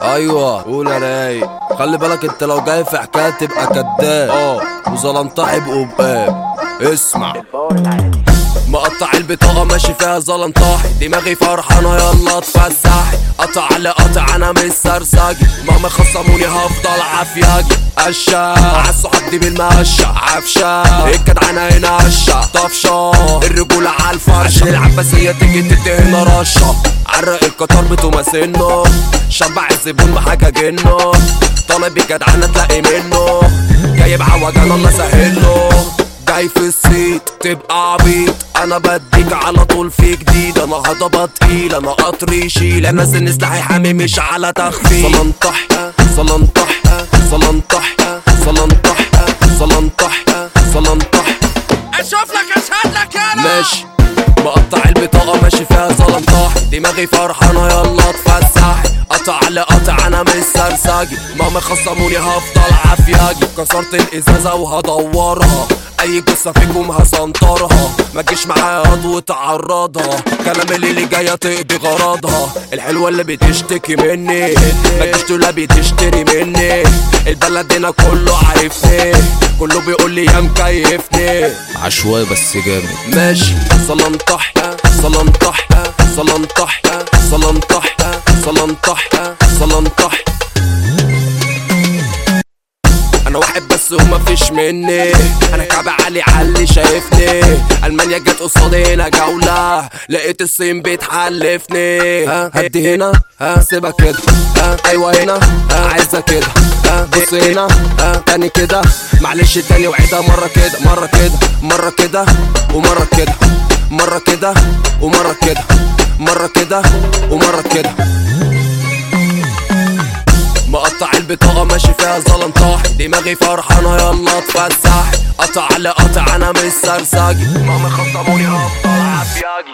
ايوه قول يا رايق خلي بالك انت لو جاي في حكايه تبقى كداب اه وظلمطحي بقباب اسمع مقطع البطاقة ماشي فيها زلنطاحي دماغي فرحانة يلا اتفسحي قطع على قطع انا مش سرساجي مهما خصموني هفضل عافياجي قشا عالصحاب دي بالمشا عفشا الجدعنة هنا قشا طفشة الرجولة عالفرشة عشان العباسية تيجي تدهن رشة عرق القطار بتماسنه شبع الزبون بحاجة جنه طالب الجدعنة تلاقي منه جايب عوجان الله سهله جاي في الصيت تبقى عبيط انا بديك على طول في جديد انا هضبة تقيل انا قطر يشيل انا سن سلاحي حامي مش على تخفيف صلنطح صلنطح صلنطح صلنطح صلنطح صلنطح اشوف لك اشهد لك يلا ماشي مقطع البطاقة ماشي فيها زلمطاح دماغي فرحانة يلا اتفسحي قطع على قطع انا مش سرساجي مهما خصموني هفضل عافياجي كسرت الازازة وهدورها اي جثة فيكم هسنطرها ما تجيش معايا خطوة تعرضها كلام اللي, اللي جاية تقضي غرضها الحلوة اللي بتشتكي مني ما تجيش تقول بتشتري مني البلد هنا كله عارفني كله بيقول لي يا مكيفني عشوائي بس جامد ماشي صلنطح صلنطح صلنطح صلنطح صلنطح صلنطح انا واحد بس وما فيش مني انا كعب عالي علي شايفني المانيا جت قصادي هنا جولة لقيت الصين بتحلفني ها هدي هنا ها سيبها كده ها ايوه هنا ها عايزة كده ها بص هنا ها تاني كده معلش تاني وعيدها مرة كده مرة كده مرة كده ومرة كده مرة كده ومرة كده مرة كده ومرة كده مقطع البطاقة ماشي فيها زلنطاحي دماغي فرحانة يلا اتفسحي قطع على قطع انا مش سرساجي مهما خصموني هفضل عافياجي